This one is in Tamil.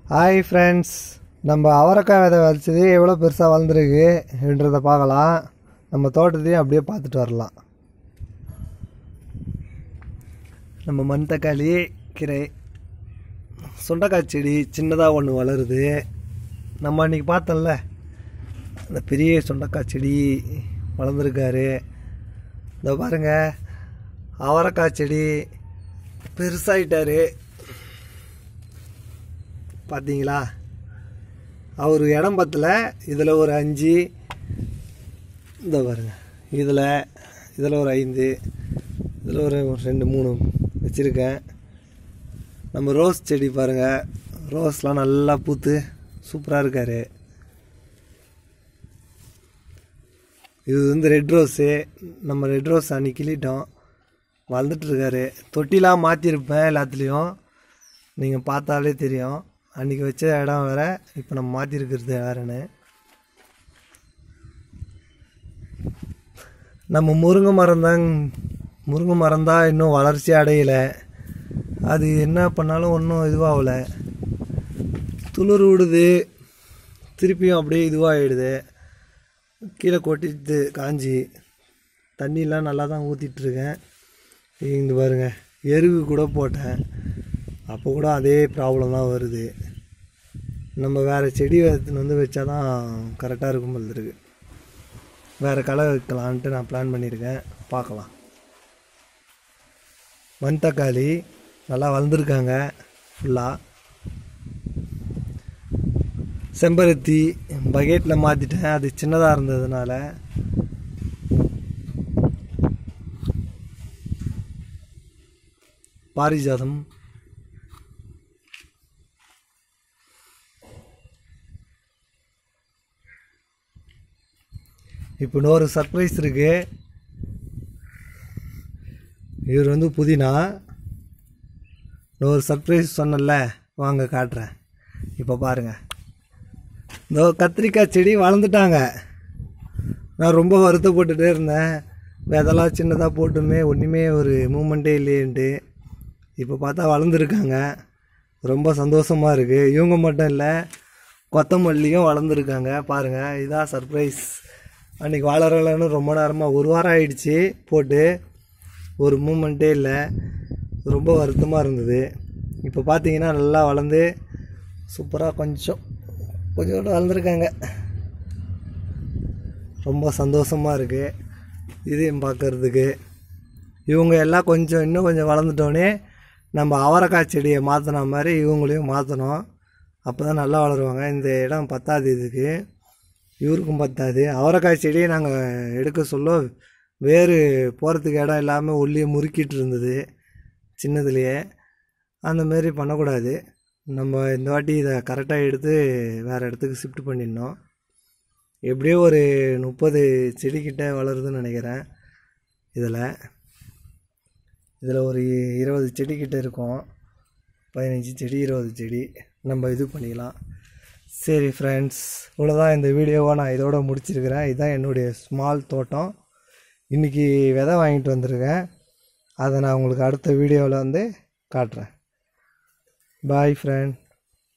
ஹாய் ஃப்ரெண்ட்ஸ் நம்ம அவரைக்காய் விதை வச்சது எவ்வளோ பெருசாக வளர்ந்துருக்குன்றதை பார்க்கலாம் நம்ம தோட்டத்தையும் அப்படியே பார்த்துட்டு வரலாம் நம்ம மண் தக்காளி கீரை சுண்டைக்காய் செடி சின்னதாக ஒன்று வளருது நம்ம அன்றைக்கி பார்த்தோம்ல அந்த பெரிய சுண்டைக்காய் செடி வளர்ந்துருக்காரு இதோ பாருங்க அவரைக்காய் செடி பெருசாயிட்டாரு பார்த்தீங்களா அவர் இடம் பத்தல இதில் ஒரு அஞ்சு இந்த பாருங்க இதில் இதில் ஒரு ஐந்து இதில் ஒரு ஒரு ரெண்டு மூணு வச்சுருக்கேன் நம்ம ரோஸ் செடி பாருங்கள் ரோஸ்லாம் நல்லா பூத்து சூப்பராக இருக்கார் இது வந்து ரெட் ரோஸு நம்ம ரெட் ரோஸ் அன்னைக்கு கிள்ளிட்டோம் வளர்ந்துட்டுருக்காரு தொட்டிலாம் மாற்றிருப்பேன் எல்லாத்துலேயும் நீங்கள் பார்த்தாலே தெரியும் அன்றைக்கி வச்ச இடம் வேறு இப்போ நம்ம மாற்றிருக்கிறது வேறுன்னு நம்ம முருங்கை மரம் தான் முருங்கை மரம் தான் இன்னும் வளர்ச்சி அடையலை அது என்ன பண்ணாலும் ஒன்றும் இதுவாகல துளிர் விடுது திருப்பியும் அப்படியே இதுவாகிடுது கீழே கொட்டிட்டு காஞ்சி தண்ணிலாம் நல்லா தான் ஊற்றிட்டுருக்கேன் இங்கே பாருங்கள் எருவு கூட போட்டேன் அப்போ கூட அதே ப்ராப்ளம் தான் வருது நம்ம வேறு செடி எடுத்துன்னு வந்து வச்சா தான் கரெக்டாக இருக்கும் போல இருக்கு வேறு களை வைக்கலான்ட்டு நான் பிளான் பண்ணியிருக்கேன் பார்க்கலாம் மண் தக்காளி நல்லா வளர்ந்துருக்காங்க ஃபுல்லாக செம்பருத்தி பக்கெட்டில் மாற்றிட்டேன் அது சின்னதாக இருந்ததுனால பாரிஜாதம் இப்போ இன்னொரு சர்ப்ரைஸ் இருக்கு இவர் வந்து புதினா இன்னொரு சர்ப்ரைஸ் சொன்னல வாங்க காட்டுறேன் இப்போ பாருங்க இந்த கத்திரிக்காய் செடி வளர்ந்துட்டாங்க நான் ரொம்ப வருத்தப்பட்டுட்டே இருந்தேன் விதெல்லாம் சின்னதாக போட்டுமே ஒன்றுமே ஒரு மூமெண்ட்டே இல்லையேன்ட்டு இப்போ பார்த்தா வளர்ந்துருக்காங்க ரொம்ப சந்தோஷமாக இருக்குது இவங்க மட்டும் இல்லை கொத்தமல்லியும் வளர்ந்துருக்காங்க பாருங்கள் இதான் சர்ப்ரைஸ் அன்றைக்கி வளரலன்னு ரொம்ப நேரமாக ஒரு வாரம் ஆயிடுச்சு போட்டு ஒரு மூமெண்ட்டே இல்லை ரொம்ப வருத்தமாக இருந்தது இப்போ பார்த்தீங்கன்னா நல்லா வளர்ந்து சூப்பராக கொஞ்சம் கொஞ்சோண்டு வளர்ந்துருக்காங்க ரொம்ப சந்தோஷமாக இருக்குது இதையும் பார்க்கறதுக்கு இவங்க எல்லாம் கொஞ்சம் இன்னும் கொஞ்சம் வளர்ந்துட்டோன்னே நம்ம அவரைக்காய் செடியை மாற்றின மாதிரி இவங்களையும் மாற்றணும் அப்போ தான் நல்லா வளருவாங்க இந்த இடம் பத்தாது இதுக்கு இவருக்கும் பத்தாது அவரைக்காய் செடியை நாங்கள் எடுக்க சொல்ல வேறு போகிறதுக்கு இடம் இல்லாமல் உள்ளே முறுக்கிட்டு இருந்தது சின்னதுலேயே அந்த மாரி பண்ணக்கூடாது நம்ம இந்த வாட்டி இதை கரெக்டாக எடுத்து வேறு இடத்துக்கு ஷிஃப்ட் பண்ணிடணும் எப்படியோ ஒரு முப்பது செடிக்கிட்ட வளருதுன்னு நினைக்கிறேன் இதில் இதில் ஒரு இருபது செடிக்கிட்ட இருக்கும் பதினஞ்சு செடி இருபது செடி நம்ம இது பண்ணிக்கலாம் சரி ஃப்ரெண்ட்ஸ் இவ்வளோதான் இந்த வீடியோவை நான் இதோட முடிச்சிருக்கிறேன் இதுதான் என்னுடைய ஸ்மால் தோட்டம் இன்றைக்கி விதை வாங்கிட்டு வந்திருக்கேன் அதை நான் உங்களுக்கு அடுத்த வீடியோவில் வந்து காட்டுறேன் பாய் ஃப்ரெண்ட்